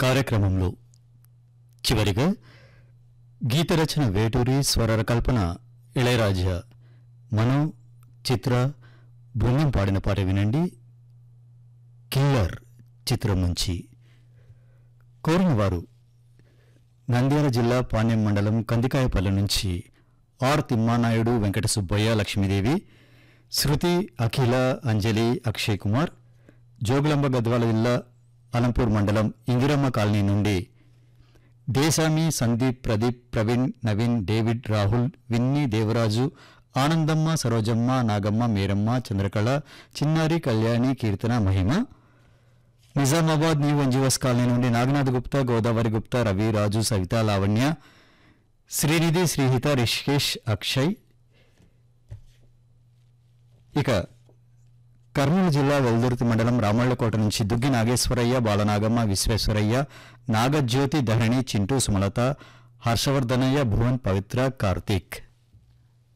కార్యక్రమంలో చివరిగా గీత రచన వేటూరి స్వర కల్పన ఇళయరాజా మనో చిత్ర బృందం పాడిన పాట వినండి కిల్లర్ చిత్రం నుంచి కోరిన వారు నంద్యాల జిల్లా పాణ్యం మండలం కందికాయపల్లి నుంచి ఆర్ తిమ్మానాయుడు వెంకట సుబ్బయ్య లక్ష్మీదేవి శృతి అఖిల అంజలి అక్షయ్ కుమార్ జోగులాంబ గద్వాల జిల్లా అలంపూర్ మండలం ఇందిరమ్మ కాలనీ నుండి దేశామి సందీప్ ప్రదీప్ ప్రవీణ్ నవీన్ డేవిడ్ రాహుల్ విన్నీ దేవరాజు ఆనందమ్మ సరోజమ్మ నాగమ్మ మేరమ్మ చంద్రకళ చిన్నారి కళ్యాణి కీర్తన మహిమ నిజామాబాద్ న్యూ వంజీవస్ కాలనీ నుండి నాగనాథ్ గుప్తా గోదావరి గుప్తా రవి రాజు సవిత లావణ్య శ్రీనిధి శ్రీహిత రిషికేష్ అక్షయ్ ఇక కర్నూలు జిల్లా వెల్దుర్తి మండలం రామళ్లకోట నుంచి దుగ్గి నాగేశ్వరయ్య బాలనాగమ్మ విశ్వేశ్వరయ్య నాగజ్యోతి ధరణి చింటూ సుమలత హర్షవర్ధనయ్య భువన్ పవిత్ర కార్తీక్